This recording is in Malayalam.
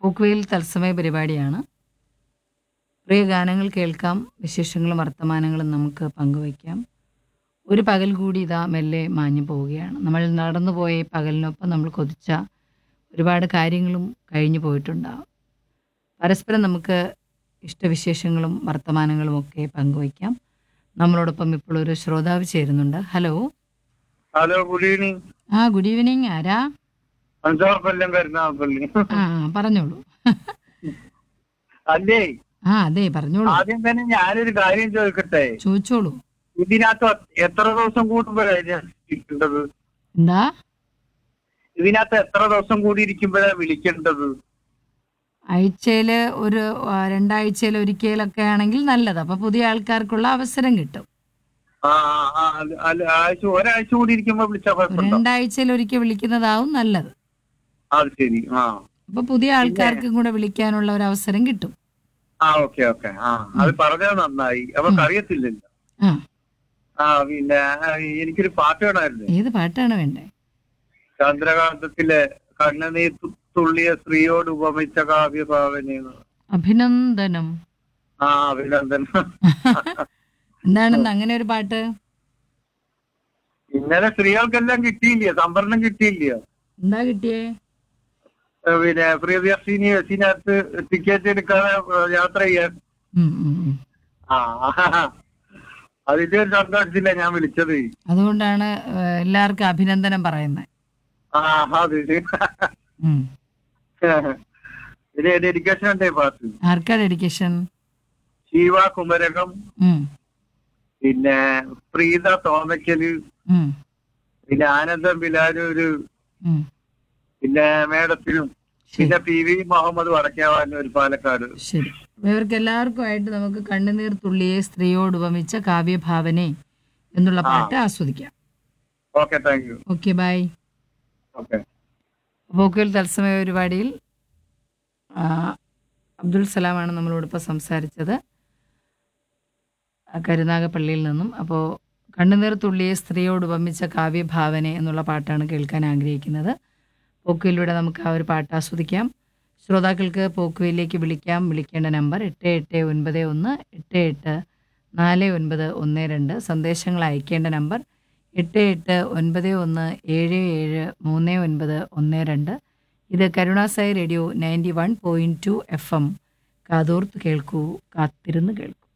പോക്കുവെയിൽ തത്സമയ പരിപാടിയാണ് പ്രിയ ഗാനങ്ങൾ കേൾക്കാം വിശേഷങ്ങളും വർത്തമാനങ്ങളും നമുക്ക് പങ്കുവയ്ക്കാം ഒരു പകൽ കൂടി ഇതാ മെല്ലെ മാഞ്ഞു പോവുകയാണ് നമ്മൾ നടന്നു പോയ ഈ പകലിനൊപ്പം നമ്മൾ കൊതിച്ച ഒരുപാട് കാര്യങ്ങളും കഴിഞ്ഞു പോയിട്ടുണ്ടാവും പരസ്പരം നമുക്ക് ഇഷ്ടവിശേഷങ്ങളും വർത്തമാനങ്ങളും ഒക്കെ പങ്കുവയ്ക്കാം നമ്മളോടൊപ്പം ഇപ്പോൾ ഒരു ശ്രോതാവ് ചേരുന്നുണ്ട് ഹലോ ഹലോ ഗുഡ് ഈവനിങ് ആ ഗുഡ് ഈവനിങ് ആരാ അഞ്ചാർ കൊല്ലം കരുനാഗപ്പള്ളി ആ പറഞ്ഞോളൂ അല്ലേ ആ അതെ പറഞ്ഞോളൂ ആദ്യം തന്നെ ഞാനൊരു കാര്യം ചോദിക്കട്ടെ ചോദിച്ചോളൂ ഇതിനകത്ത് എത്ര ദിവസം കൂടുമ്പോഴാണ് വിളിക്കേണ്ടത് എന്താ ഇതിനകത്ത് എത്ര ദിവസം കൂടി ഇരിക്കുമ്പോഴാണ് വിളിക്കേണ്ടത് ആഴ്ചയിൽ ഒരു ആ, രണ്ടാഴ്ചയിൽ ഒരിക്കലൊക്കെ ആണെങ്കിൽ നല്ലത് അപ്പൊ പുതിയ ആൾക്കാർക്കുള്ള അവസരം കിട്ടും ആ ആ, ആ, അല്ല, അല്ല, ആഴ്ച ഒരാഴ്ച കൂടി ഇരിക്കുമ്പോ വിളിച്ചാൽ കുഴപ്പമുണ്ടോ രണ്ടാഴ്ചയിൽ ഒരിക്കൽ വിളിക്കുന്നതാവും നല്ലത് അത് ശരി ആ അപ്പൊ പുതിയ ആൾക്കാർക്കും കൂടെ വിളിക്കാനുള്ള ഒരു അവസരം കിട്ടും ആ ഓക്കെ ഓക്കെ ആ അത് പറഞ്ഞത് നന്നായി അപ്പൊ അറിയത്തില്ലല്ലോ ആ ആ പിന്നെ ആ, എനിക്കൊരു പാട്ട് വേണമായിരുന്നു ഏത് പാട്ടാണ് വേണ്ടേ ചന്ദ്രകാന്തത്തിലെ കണ്ണുനീർ തു- തുള്ളിയ സ്ത്രീയോട് ഉപമിച്ച കാവ്യഭാവനയെന്ന് അഭിനന്ദനം ആ അഭിനന്ദനം എന്താണെന്ന് അങ്ങനെ ഒരു പാട്ട് ഇന്നലെ സ്ത്രീകൾക്കെല്ലാം കിട്ടിയില്ലയോ സംവരണം കിട്ടിയില്ലയോ എന്താ കിട്ടിയേ ഏ, പിന്നെ പ്രിയദർശിനി ബസ്സിനകത്ത് ടിക്കറ്റ് എടുക്കാതെ ഏ, യാത്ര ചെയ്യാൻ ഉം, ഉം, ഉം. ആ അതിന്റെ ഒരു സന്തോഷത്തില്ല ഞാൻ വിളിച്ചത് അതുകൊണ്ടാണ് ഏ, എല്ലാവർക്കും അഭിനന്ദനം പറയുന്നത് ആ അത് ഉം. ഇത് ഡെഡിക്കേഷൻ ഉണ്ടേ പാട്ട് ആർക്കാ ഡെഡിക്കേഷൻ ശിവ കുമരകം ഉം, പിന്നെ പ്രീത തോമയ്ക്കല് ഉം, പിന്നെ ആനന്ദം ബിലാലൂര് ഉം. പിന്നെ മേഡത്തിനും ശരി പിന്നെ പി വി മുഹമ്മദ് വടക്കേവാൻ ഒരു പാലക്കാട് ശരി അപ്പൊ ഇവർക്ക് എല്ലാവർക്കും ആയിട്ട് നമുക്ക് കണ്ണുനീർ തുള്ളിയെ സ്ത്രീയോട് ഉപമിച്ച കാവ്യഭാവനെ എന്നുള്ള പാട്ട് ആസ്വദിക്കാം okay thank you okay bye okay പോക്കുവൽ തത്സമയ പരിപാടിയിൽ ആ, അബ്ദുൾ സലാമാണ് നമ്മളോടൊപ്പം സംസാരിച്ചത് ആ, കരുനാഗപ്പള്ളിയിൽ നിന്നും അപ്പോൾ കണ്ണുനീർ തുള്ളിയെ സ്ത്രീയോട് ഉപമിച്ച കാവ്യഭാവനെ എന്നുള്ള പാട്ടാണ് കേൾക്കാൻ ആഗ്രഹിക്കുന്നത് പോക്കുവയിലൂടെ നമുക്ക് ആ ഒരു പാട്ട് ആസ്വദിക്കാം ശ്രോതാക്കൾക്ക് പോക്കുവയിലേക്ക് വിളിക്കാം വിളിക്കേണ്ട നമ്പർ എട്ട് എട്ട് ഒൻപത് ഒന്ന് എട്ട് എട്ട് നാല് ഒൻപത് ഒന്ന് രണ്ട് സന്ദേശങ്ങൾ അയക്കേണ്ട നമ്പർ എട്ട് എട്ട് ഒൻപത് ഒന്ന് ഏഴ് ഏഴ് മൂന്ന് ഒൻപത് ഒന്ന് രണ്ട് ഇത് Karunasai radio ninety one point two F M കാതോർത്ത് കേൾക്കൂ കാത്തിരുന്ന് കേൾക്കൂ